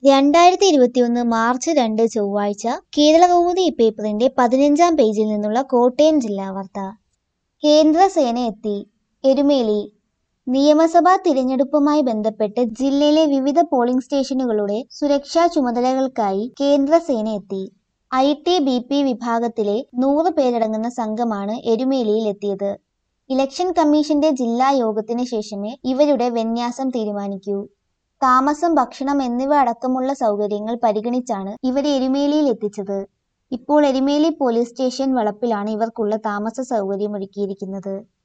രണ്ടായിരത്തി ഇരുപത്തിയൊന്ന് മാർച്ച് രണ്ട് ചൊവ്വാഴ്ച കേരളകൗമുദി പേപ്പറിന്റെ പതിനഞ്ചാം പേജിൽ നിന്നുള്ള കോട്ടയം ജില്ലാ വാർത്ത കേന്ദ്രസേന എത്തി എരുമേലി നിയമസഭാ തിരഞ്ഞെടുപ്പുമായി ബന്ധപ്പെട്ട് ജില്ലയിലെ വിവിധ പോളിംഗ് സ്റ്റേഷനുകളുടെ സുരക്ഷാ ചുമതലകൾക്കായി കേന്ദ്രസേന എത്തി ഐ ടി ബി പി വിഭാഗത്തിലെ നൂറ് പേരടങ്ങുന്ന സംഘമാണ് എരുമേലിയിൽ എത്തിയത് ഇലക്ഷൻ കമ്മീഷന്റെ ജില്ലാ യോഗത്തിന് ശേഷമേ ഇവരുടെ വിന്യാസം തീരുമാനിക്കൂ താമസം ഭക്ഷണം എന്നിവ അടക്കമുള്ള സൗകര്യങ്ങൾ പരിഗണിച്ചാണ് ഇവരെ എരുമേലിയിൽ എത്തിച്ചത് ഇപ്പോൾ എരുമേലി പോലീസ് സ്റ്റേഷൻ വളപ്പിലാണ് ഇവർക്കുള്ള താമസ സൗകര്യം ഒരുക്കിയിരിക്കുന്നത്